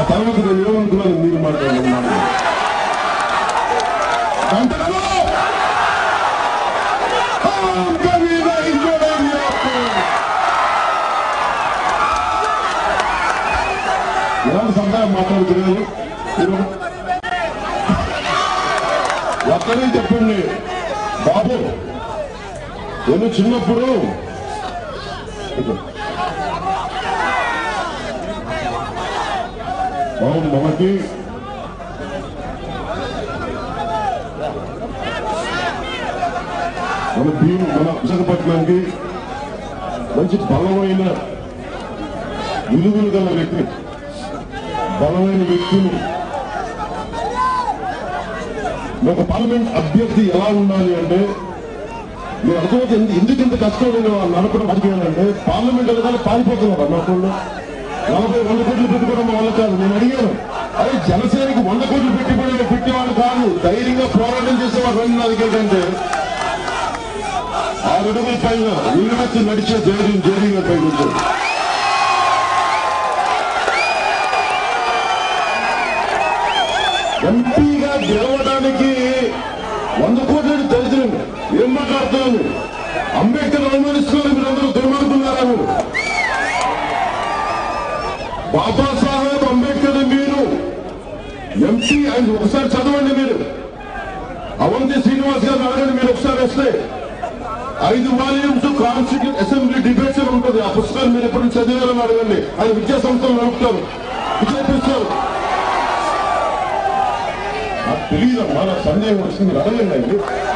తర్వాత నేను ఏమనుకున్నాను మీరు మాట్లాడండి గంటలో ఓం కవీర ఇంజోడేరియా ఇలాంటి సందాయం మాట్లాడుతున్నారు ఒక్కడే చెప్పండి బాబు నేను చిన్నప్పుడు బాబు మనకి మన భీము మన విశాఖపట్నానికి మంచి బలమైన విలువలు గల వ్యక్తి బలమైన వ్యక్తిని ఒక పార్లమెంట్ అభ్యర్థి ఎలా ఉండాలి అంటే మీరు అర్థమైతే ఎందు- ఎందుకు ఇంత కష్టం నేను నడపడం అడిగానంటే పార్లమెంట్ వెళ్ళగానే పారిపోతున్నారు అన్నప్పుడు నలభై వంద కోట్లు పెట్టుకోవడం మా వల్ల కాదు నేను అడిగాను అదే జనసేనకి వంద కోట్లు పెట్టుబడి పెట్టేవాడు కాదు ధైర్యంగా పోరాటం చేసేవాడు రండి నా దగ్గర కంటే ఆరు అడుగుల పైన నిలబెట్టి నడిచే ధైర్యం ధైర్యంగా పైకి వచ్చాడు ఎంపీగా గెలవడానికి వంద కోట్ల దరిద్రం ఏం మాట్లాడుతున్నాను అంబేద్కర్ అవమానిస్తున్నారు మీరందరూ దుర్మార్గున్నారా మీరు బాబాసాహెబ్ అంబేద్కర్ మీరు ఎంపీ ఆయన ఒకసారి చదవండి మీరు అవంతి శ్రీనివాస్ గారిని అడగండి మీరు ఒకసారి వస్తే ఐదు వాల్యూమ్స్ కాన్స్టిట్యూట్ అసెంబ్లీ డిబేట్స్ అని ఉంటుంది ఆ పుస్తకాలు మీరు ఎప్పుడు చదివారని అడగండి ఆయన విద్యా సంస్థలు నడుపుతారు విజయపిస్తారు నాకు తెలియదమ్మా నాకు సందేహం వచ్చింది మీరు అడగండి అండి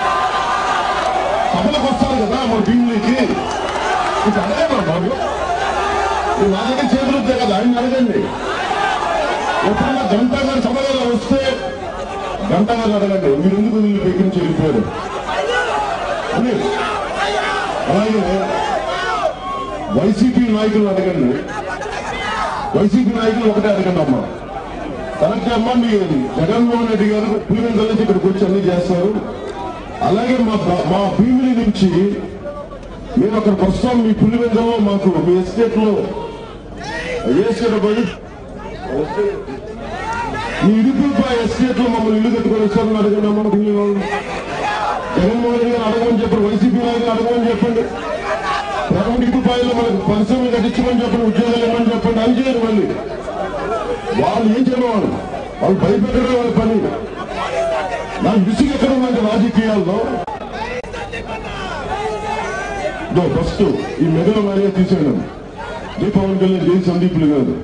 సభలకు వస్తారు కదా మన భీములకి ఇది అడగమ్మా మీరు మీరు నా దగ్గర చేతులు ఉంటాయి కదా ఆయన అడగండి ఎప్పుడన్నా గంట గారి సభలో వస్తే గంట గారు అడగండి మీరు ఎందుకు వీళ్ళు దగ్గర నుంచి వెళ్ళిపోయారు అని అలాగే వైసీపీ నాయకులు అడగండి వైసీపీ నాయకులు ఒకటే అడగండి అమ్మా కరెక్ట్ అమ్మా మీ జగన్మోహన్ రెడ్డి గారు పులివెందు నుంచి ఇక్కడికి వచ్చి అన్ని చేస్తారు అలాగే మా మా భీమిలి నుంచి మేము అక్కడికి వస్తాం మీ పులివెందులో మాకు మీ ఎస్టేట్ లో ఏ ఎస్టేట్ పోయి మీ ఇడుపులపై ఎస్టేట్ లో మమ్మల్ని ఇల్లు కట్టుకొని వచ్చారని అడగండి అమ్మ భీమిలి వాళ్ళు జగన్మోహన్ రెడ్డి గారు అడగమని చెప్పండి వైసీపీ నాయకులు అడగమని చెప్పండి ప్రకటన ఇటుపాయలు మనకు పరిశ్రమలు కట్టించమని చెప్పండి ఉద్యోగాలు ఇవ్వమని చెప్పండి అని చేయరు మళ్ళీ వాళ్ళు ఏం చేయవాలి వాళ్ళు భయపెట్టడం వాళ్ళ పని నాకు విసిగి ఎక్కడ ఉందంటే రాజకీయాల్లో ఇదో ఫస్ట్ ఈ మెదడు వారిగా తీసేయడం దీపావళి కళ్యాణ్ జై సందీపులు గారు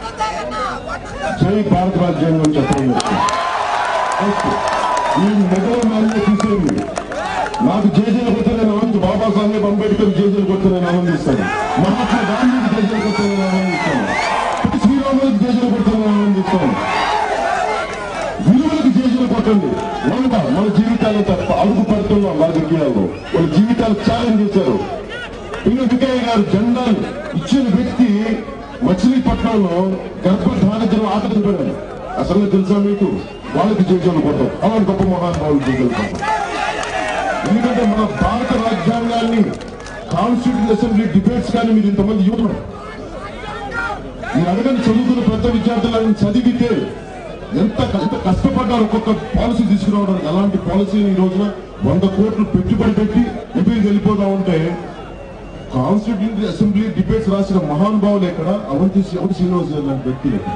జై భారత రాజ్యాంగం చెప్పడం ఫస్ట్ ఈ మెదడు వారిగా తీసేయండి నాకు జేజేలు కొత్త నేను ఆనంది బాబాసాహెబ్ అంబేద్కర్ జేజేలు కొత్త నేను ఆనందిస్తాను మహాత్మా గాంధీకి జేజేలు కొత్త నేను ఆనందిస్తాను పొట్టి శ్రీరాములకి జేజేలు కొత్త నేను ఆనందిస్తాను విలువలకు జేజేలు కొట్టండి వంట మన జీవితాలు తప్ప అడుగు పడుతున్నాం రాజకీయాల్లో వాళ్ళ జీవితాలు ఛాలెంజ్ చేశారు ఇంకా వికయ్య గారు జెండా ఇచ్చిన వ్యక్తి మచిలీపట్నంలో గర్భధారిద్రం ఆకలించాడు అసలు తెలుసా మీకు వాళ్ళకి జేజేలు కొట్టం అలాంటి గొప్ప మహానుభావులు జేజేలు కొట్టం ఎందుకంటే మన భారత రాజ్యాంగాన్ని కాన్స్టిట్యూషన్ అసెంబ్లీ డిబేట్స్ కానీ మీరు ఇంతమంది యువకులు మీరు అడగని చదువుకున్న పెద్ద విద్యార్థులను చదివితే ఎంత ఎంత కష్టపడ్డారు ఒక్కొక్క పాలసీ తీసుకురావడానికి అలాంటి పాలసీని ఈ రోజున వంద కోట్లు పెట్టుబడి పెట్టి ఎంపీకి వెళ్ళిపోతా ఉంటే కాన్స్టిట్యూషన్ అసెంబ్లీ డిబేట్స్ రాసిన మహానుభావులు ఎక్కడ అవంతి అవంతి శ్రీనివాస్ గారు లాంటి వ్యక్తులు ఎక్కడ?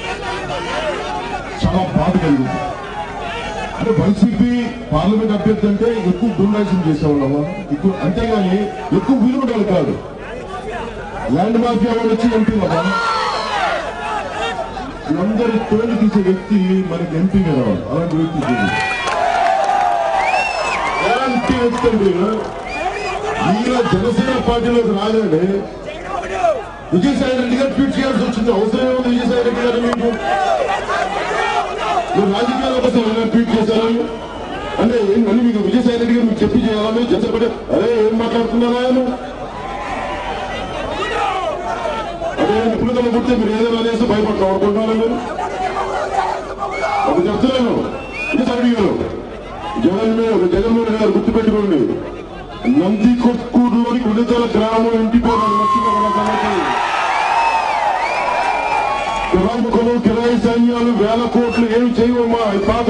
చాలా బాధ కలిగింది అంటే వైసీపీ పార్లమెంట్ అభ్యర్థి అంటే ఎక్కువ గుండాయిసం చేసేవాళ్ళమా ఎక్కువ అంతేగాని ఎక్కువ విలువడాలు కాదు ల్యాండ్ మాఫియా వాళ్ళు వచ్చి ఎంపీలమా అందరి తోలు తీసే వ్యక్తి మనకి ఎంపీగా రావాలి అలాంటి వ్యక్తి చూడండి. ఎలాంటి వ్యక్తి అండి ఈయన? ఈయన జనసేన పార్టీలోకి రాగానే విజయసాయి రెడ్డి గారు ట్వీట్ చేయాల్సి వచ్చింది అవసరం ఏముంది విజయసాయి రెడ్డి గారు మీకు మీరు రాజకీయాల కోసం ఏమైనా ట్వీట్ చేశారా అంటే ఏం మళ్ళీ మీకు విజయసాయి రెడ్డి గారు మీకు చెప్పి చేయాలా మీరు చర్చపడే అరే ఏం మాట్లాడుతున్నారా ఆయన అదే ఇప్పుడు కన్నా పుడితే మీరు ఏదైనా అనేసి భయపడతాం అనుకుంటున్నారా మీరు అది చెప్తున్నాను విజయసాయి రెడ్డి గారు జగన్ మీద జగన్మోహన్ గారు గుర్తుపెట్టుకోండి నంది కొట్కూరులోని విడుదల గ్రామం ఇంటి పేరు లక్ష్మీ కిరాయి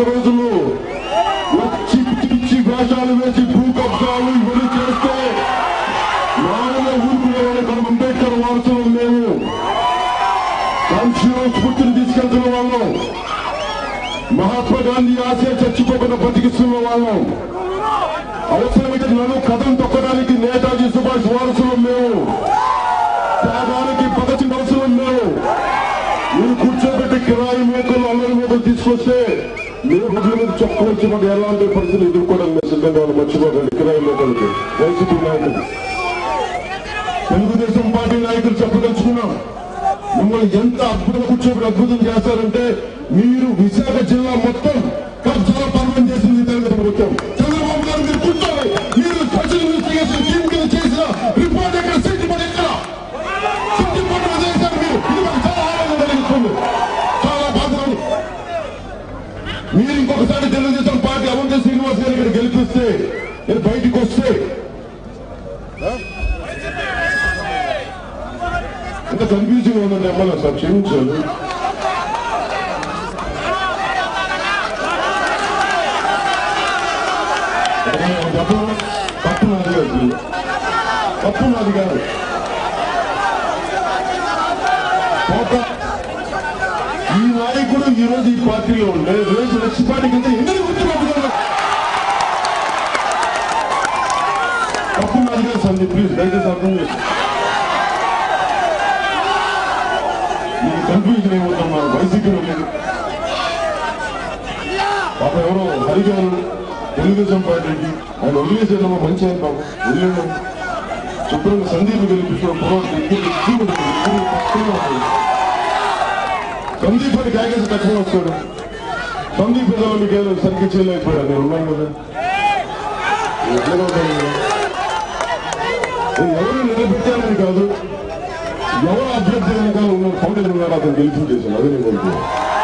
రోజులు వచ్చి పిచ్చి పిచ్చి వేషాలు వేసి భూ కబ్జాలు ఇవన్నీ చేస్తే నాలుగు ఊరుకునే మనం అంబేద్కర్ వారసులు మేము సంక్షేమ స్ఫూర్తిని తీసుకెళ్తున్న వాళ్ళం మహాత్మా గాంధీ ఆశయ చచ్చిపోకుండా బతికిస్తున్న వాళ్ళం అవసరమైతే నన్ను కథం తొక్కడానికి నేతాజీ సుభాష్ వారసులు మేము త్యాగానికి పదచి మనసులు మేము మీరు కూర్చోబెట్టి కిరాయి మేకలు అల్లరి మేకలు తీసుకొస్తే మీరు రోజుల మీద చొక్క వచ్చి మాకు ఎలాంటి పరిస్థితులు ఎదుర్కోవడం సిద్ధంగా వాళ్ళు మర్చిపోకండి కిరాయి మేకలకి వైసీపీ నాయకులు తెలుగుదేశం పార్టీ నాయకులు చెప్పదలుచుకున్నాం మిమ్మల్ని ఎంత అద్భుతం కూర్చోబెట్టి అద్భుతం చేస్తారంటే మీరు విశాఖ జిల్లా మొత్తం కబ్జాల పర్వం చేసింది తెలుగుదేశం ప్రభుత్వం చంద్రబాబు గారు మీరు కూర్చోవాలి మీరు స్పెషల్ ఇన్వెస్టిగేషన్ టీమ్ కింద చేసిన రిపోర్ట్ ఎక్కడ సిద్ధిపడి ఎక్కడ సిద్ధిపడి వదిలేశారు మీరు ఇది మాకు చాలా ఆనందం కలిగిస్తుంది చాలా బాధలు మీరు ఇంకొకసారి తెలుగుదేశం పార్టీ అవంతి శ్రీనివాస్ గారు ఇక్కడ గెలిపిస్తే నేను బయటికి వస్తే ఇంత కన్ఫ్యూజింగ్ ఉందండి ఎమ్మెల్యే సార్ క్షమించాలి తప్పు తప్పు నాది కాదు తప్పు నాది కాదు పోతా ఈ నాయకుడు ఈ రోజు ఈ పార్టీలో ఉండే రేపు నెక్స్ట్ పార్టీ కింద ఎందుకు గుర్తుపెట్టుకోవాలి తప్పు నాది కాదు సందీప్ ప్లీజ్ దయచేసి అర్థం చేసుకోండి మీకు కన్ఫ్యూజన్ ఏమవుతున్నా వైసీపీలో లేదు పాప ఎవరో హరి గారు తెలుగుదేశం పార్టీకి ఆయన వదిలేసేదమ్మా మంచి ఆయన పాపం వదిలేను శుభ్రంగా సందీప్ గెలిపించడం పొరపాటు ఇద్దరు ఇద్దరు ఇద్దరు తక్కువగా ఉంటారు. సందీప్ అని కాగేసి తక్కువ వస్తాడు సందీప్ ఏదో మీకు ఏదో సరిగ్గా చేయలేకపోయాడు నేను ఉన్నాను కదా ఎట్లా ఉంటాను కదా? నేను ఎవరు నిలబెట్టానని కాదు ఎవరు అభ్యర్థి వెనకాల ఉన్న ఫౌండర్ ఉన్నారో అతను గెలిపించేసాను అదే నేను కోరుకున్నాను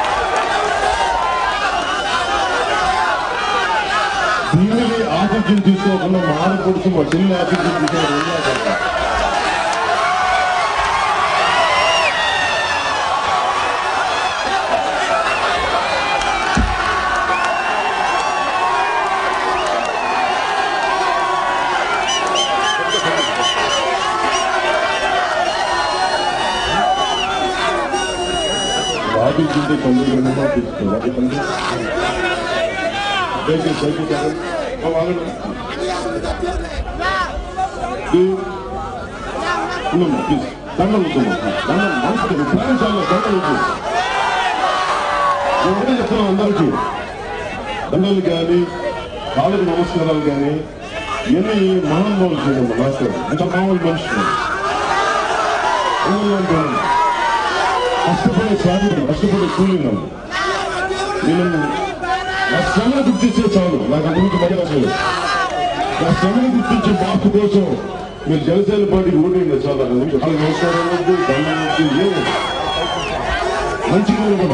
దీనిని ఆతిథ్యం తీసుకోకుండా మా ఆడపడుచు మా చెల్లి ఆతిథ్యం తీసుకోవాలి ఆతిథ్యంతో తొందరగా తీసుకోవాలి అది తండ్రి దయచేసి సైకిల్ వాగండి ఉండమ్మా ప్లీజ్ దండలు వద్దమ్మా దండలు మనసుకు ప్రాణశాలలో దండలు వద్దు నేను ఒకటే చెప్తున్నాను అందరికీ దండలు కానీ కాళ్ళకు నమస్కారాలు కానీ ఇవన్నీ మహానుభావులు చేయడమ్మా మాస్టర్ ఇంత మామూలు మనుషులు ఏమన్నా కష్టపడే సాధుడు కష్టపడే కూలీలు నేను నా శ్రమను గుర్తిస్తే చాలు నాకు అంతకుమించి మర్యాద నా శ్రమను గుర్తించే మార్పు కోసం మీరు జనసేన పార్టీకి ఓటేయండి చాలు నాకు అంతకుమించి వాళ్ళ నమస్కారం వద్దు దండం వద్దు ఏం మంచి కూడా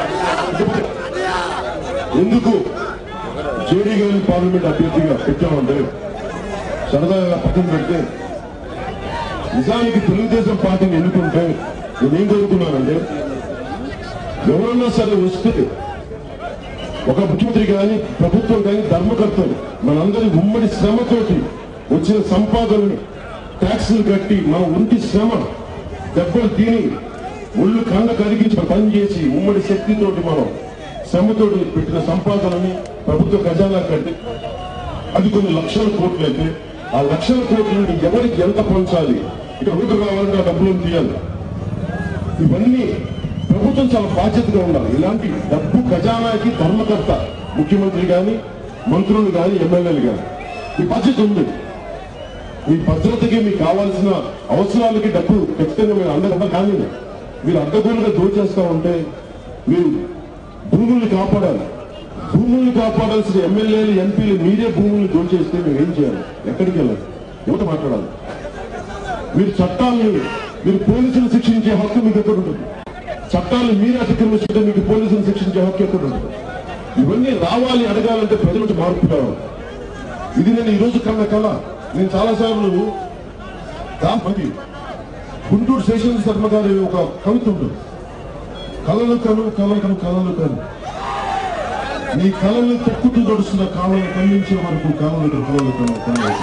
ఎందుకు జేడీ గారిని పార్లమెంట్ అభ్యర్థిగా పెట్టామంటే సరదాగా పక్కన పెడితే నిజానికి తెలుగుదేశం పార్టీని ఎన్నుకుంటే నేనేం కోరుకున్నానంటే ఎవరన్నా సరే వస్తే ఒక ముఖ్యమంత్రి కానీ ప్రభుత్వం కానీ ధర్మకర్తలు మనందరి ఉమ్మడి శ్రమతోటి వచ్చిన సంపాదనని ట్యాక్సులు కట్టి మన ఒంటి శ్రమ దెబ్బలు తిని ఒళ్ళు కండ కరిగించి పని చేసి ఉమ్మడి శక్తితోటి మనం శ్రమతోటి పెట్టిన సంపాదనని ప్రభుత్వ ఖజానా కట్టి అది కొన్ని లక్షల కోట్లు అయితే ఆ లక్షల కోట్లని ఎవరికి ఎంత పంచాలి ఇక్కడ ఊరు కావాలంటే ఆ డబ్బులను తీయాలి ఇవన్నీ ప్రభుత్వం చాలా బాధ్యతగా ఉండాలి ఇలాంటి డబ్బు ఖజానాకి ధర్మకర్త ముఖ్యమంత్రి కానీ మంత్రులు కానీ ఎమ్మెల్యేలు కానీ ఈ బాధ్యత ఉంది మీ భద్రతకి మీకు కావాల్సిన అవసరాలకి డబ్బు ఖచ్చితంగా మీరు అందకుండా కానీ మీరు అడ్డగోలుగా దోచేస్తా ఉంటే మీరు భూముల్ని కాపాడాలి భూముల్ని కాపాడాల్సిన ఎమ్మెల్యేలు ఎంపీలు మీరే భూముల్ని దోచేస్తే మేము ఏం చేయాలి ఎక్కడికి వెళ్ళాలి ఎవరు మాట్లాడాలి మీరు చట్టాలని మీరు పోలీసులు శిక్షించే హక్కు మీకు ఎక్కడ ఉంటుంది చట్టాలు మీరు అతిక్రమిస్తుంటే మీకు పోలీసులు శిక్షించే హక్కు ఎక్కడ ఉంటుంది ఇవన్నీ రావాలి అడగాలంటే ప్రజల నుంచి మార్పు కావాలి ఇది నేను ఈ రోజు కన్న కళ నేను చాలాసార్లు దాపతి గుంటూరు శేషన్ శర్మ గారి ఒక కవిత ఉంటుంది కళలు కను కళలు కను కళలు కను నీ కళలు తొక్కుతూ నడుస్తున్న కాళ్ళను ఖండించే వరకు కాళ్ళను కళలు కనవచ్చు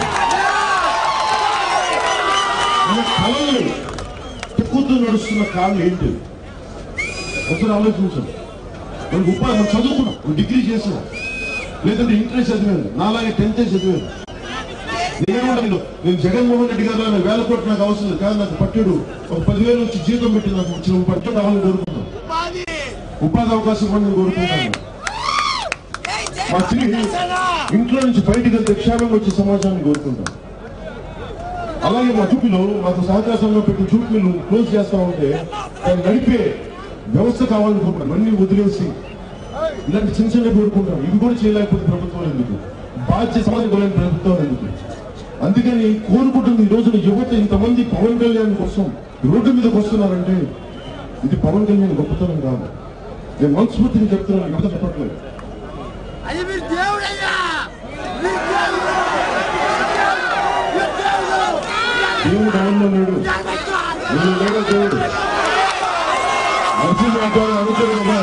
మన కళలు తొక్కుతూ నడుస్తున్న కాళ్ళు ఏంటి ఒకసారి ఆలోచించండి మనకు ఉపాధి మనం చదువుకున్నాం ఒక డిగ్రీ చేసాం లేదంటే ఇంటర్ చదివాను నాలాగే టెన్త్ చదివాను నేనేమంటా నేను నేను జగన్మోహన్ రెడ్డి గారు ఆయన వేల కోట్లు నాకు అవసరం లేదు కానీ నాకు పట్టుడు ఒక పదివేలు వచ్చి జీతం పెట్టి నాకు ఇచ్చిన పట్టు కావాలని కోరుకుంటాను ఉపాధి అవకాశం కూడా నేను కోరుకుంటాను మా స్త్రీ ఇంట్లో నుంచి బయటికి వెళ్తే క్షేమంగా వచ్చే సమాజాన్ని కోరుకుంటాను అలాగే మా చూపులో మాకు సహకార సంఘం పెట్టిన చూపు మిల్లు క్లోజ్ చేస్తా ఉంటే దాన్ని నడిపే వ్యవస్థ కావాలని కోరుకుంటాం అన్ని వదిలేసి ఇలాంటి చిన్న చిన్న కోరుకుంటాం ఇది కూడా చేయలేకపోతే ప్రభుత్వం ఎందుకు బాధ్యత సమాజం కూడా ప్రభుత్వం ఎందుకు అందుకని కోరుకుంటుంది ఈ రోజున యువత ఇంతమంది పవన్ కళ్యాణ్ కోసం రోడ్డు మీదకి వస్తున్నారంటే ఇది పవన్ కళ్యాణ్ గొప్పతనం కాదు నేను మనస్ఫూర్తిగా చెప్తున్నాను యువత చెప్పట్లేదు అది మీరు దేవుడయ్యా మీరు దేవుడు మీరు దేవుడు దేవుడు ఆనందం లేడు నేను లేడు దేవుడు నరసింహ గారు అనుచరుడు కదా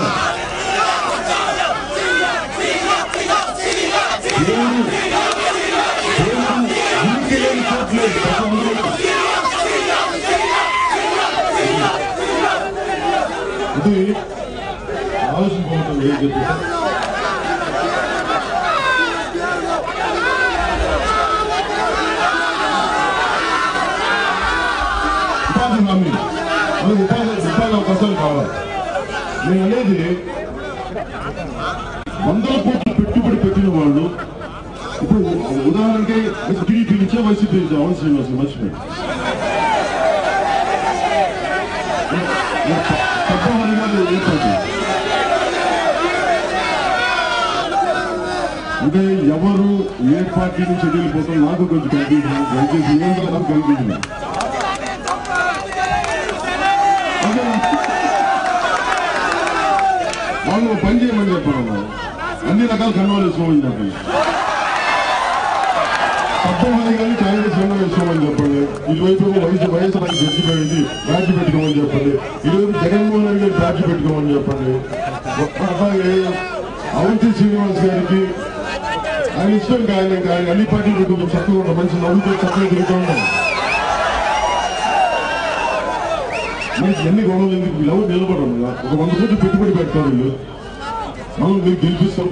దేవుడు దేవుడు ఉనికి లేని చోట్లేదు ప్రపంచంలో. ఇది ఆలోచించుకోవటం ఏం చెప్తున్నా ఉపాధి హామీ మనకు ఉపాధి ఉపాధి అవకాశాలు కావాలి నేను అనేది వందల కోట్ల పెట్టుబడి పెట్టిన వాళ్ళు ఇప్పుడు ఉదాహరణకి టీడీపీ నుంచే వైసీపీ నుంచి అవన్ శ్రీనివాస్ మర్చిపోయి పద్మహరి గారు ఏర్పాటు అంటే ఎవరు ఏ పార్టీ నుంచి వెళ్ళిపోతాం నాకు కొంచెం కనిపించింది దయచేసి ఏంటో నాకు కనిపించింది అదే వాళ్ళు ఒక పని చేయమని చెప్పారు అన్నారు. అన్ని రకాల కన్వాలు వేసుకోమని చెప్పండి పద్మహరి గారిని కాంగ్రెస్ కన్నా వేసుకోమని చెప్పండి ఇటువైపు వయసు వయసు నాకు చచ్చిపోయింది బ్యాడ్జ్ పెట్టుకోమని చెప్పండి ఇటువైపు జగన్మోహన్ రెడ్డి గారు బ్యాడ్జ్ పెట్టుకోమని చెప్పండి అలాగే అవంతి శ్రీనివాస్ గారికి ఆయన ఇష్టం ఆయన ఆయన అన్ని పార్టీలు కొంచెం చక్కగా ఉంటాం మంచి నవ్వుతో చక్కగా తిరుగుతూ ఉంటాం మనకి ఎన్ని గొడవలు ఎందుకు వీళ్ళు ఎవరు నిలబడరు కదా. ఒక వంద కోట్లు పెట్టుబడి పెడతారు వీళ్ళు మనం మీరు గెలిపిస్తాం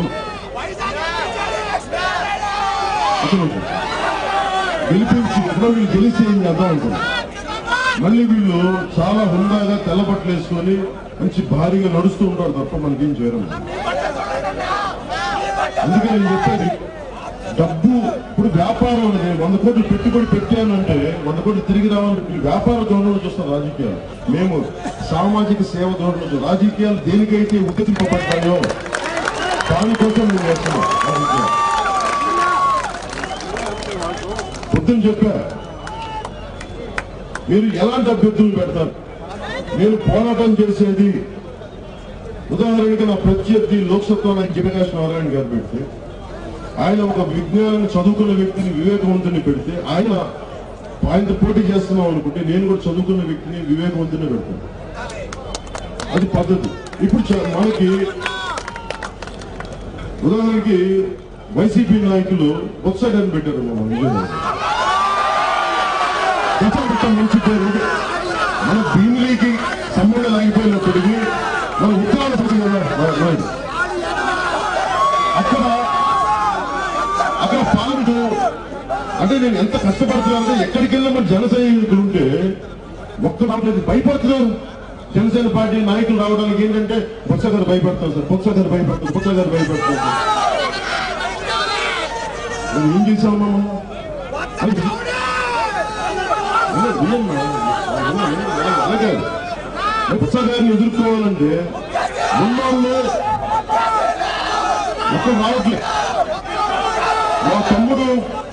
అసలు గెలిపించి ఎప్పుడో వీళ్ళు గెలిచి ఏం చేద్దాం అనుకున్నాం మళ్ళీ వీళ్ళు చాలా హుందాగా తెల్లబట్టలు వేసుకొని మంచి భారీగా నడుస్తూ ఉంటారు తప్ప మనకేం చేయరు అందుకే నేను చెప్పేది డబ్బు ఇప్పుడు వ్యాపారం అనేది వంద కోట్లు పెట్టుబడి పెట్టానంటే వంద కోట్లు తిరిగి రావాలంటే వీళ్ళు వ్యాపార ధోరణిలో చూస్తారు రాజకీయాలు మేము సామాజిక సేవ ధోరణిలో చూస్తాం. రాజకీయాలు దేనికైతే ఉత్తరింపబడ్డాయో దానికోసం మేము చేస్తున్నాం రాజకీయాలు పొద్దున చెప్పా మీరు ఎలాంటి అభ్యర్థులు పెడతారు నేను పోరాటం చేసేది ఉదాహరణకి నా ప్రత్యర్థి లోక్సత్తా నాకు జగన్మోహన్ నారాయణ గారు పెడితే ఆయన ఒక విజ్ఞానాన్ని చదువుకున్న వ్యక్తిని వివేకవంతుని పెడితే ఆయన ఆయనతో పోటీ చేస్తున్నాం అనుకుంటే నేను కూడా చదువుకున్న వ్యక్తిని వివేకవంతుని పెడతాను అది పద్ధతి ఇప్పుడు చ- మనకి ఉదాహరణకి వైసీపీ నాయకులు వెబ్సైట్ అని పెట్టారు మనం నిజంగా కొంచెం కొంచెం మంచి పేరు మన భీమిలీకి సంబంధం ఆగిపోయినప్పటికీ మన ఉత్తరాలు రాదు అక్కడ అక్కడ పాలకుడు అంటే నేను ఎంత కష్టపడుతున్నానంటే ఎక్కడికి వెళ్ళినా మన జన సైనికులు ఉంటే ఒక్క మాట్లాడి భయపడుతున్నారు జనసేన పార్టీ నాయకులు రావడానికి ఏంటంటే బొత్స గారు భయపడతారు సార్ బొత్స గారు భయపడతారు బొత్స గారు భయపడతారు సార్. మనం ఏం చేసాము మనం అది వినండి, వినండి మేడం. వినండి, వినండి. అలాగే బొత్స గారిని ఎదుర్కోవాలంటే మున్నాళ్ళు ఒక్క రావట్లే మా తమ్ముడు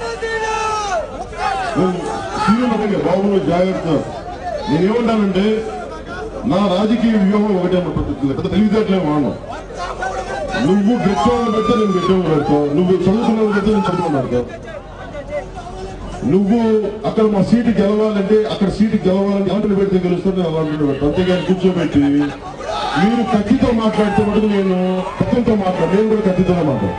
సీఎం అడిగే బాబు జాగ్రత్త నేనేమంటానంటే నా రాజకీయ వ్యూహం ఒకటే అన్న పద్ధతిలో పెద్ద తెలివితేటలే వాడను నువ్వు గెట్టోళ్ళు పెడితే నేను గెట్టోళ్ళు పెడతావు నువ్వు చదువుకున్న పెడితే నేను చదువుకుని పెడతావు నువ్వు అక్కడ మా సీటు గెలవాలంటే అక్కడ సీటు గెలవాలంటే అలాంటి పెడితే గెలుస్తాను నేను అలాంటి పెడతాను అంతేగాని కూర్చోబెట్టి మీరు కత్తితో మాట్లాడితే మటుకు నేను కత్తితో మాట్లాడు నేను కూడా కత్తితోనే మాట్లాడు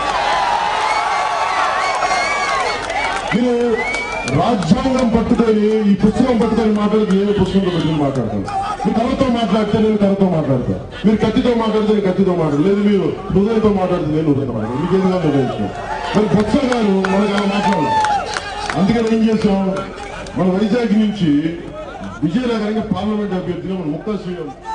మీరు రాజ్యాంగం పట్టుకొని ఈ పుస్తకం పట్టుకొని మాట్లాడితే నేను పుస్తకంతో పెట్టుకుని మాట్లాడతాను మీరు కర్రతో మాట్లాడితే నేను కర్రతో మాట్లాడతాను మీరు కత్తితో మాట్లాడితే నేను కత్తితో మాట్లాడు లేదు మీరు హృదయంతో మాట్లాడితే నేను హృదయంతో మాట్లాడు మీకు ఏది కాదు నిర్ణయించుకో మరి బొత్స గారు మనకు అలా మాట్లాడాలి అందుకని ఏం చేసాం మన వైజాగ్ నుంచి విజయనగరానికి పార్లమెంట్ అభ్యర్థిగా మన ముక్తా శ్రీరామ్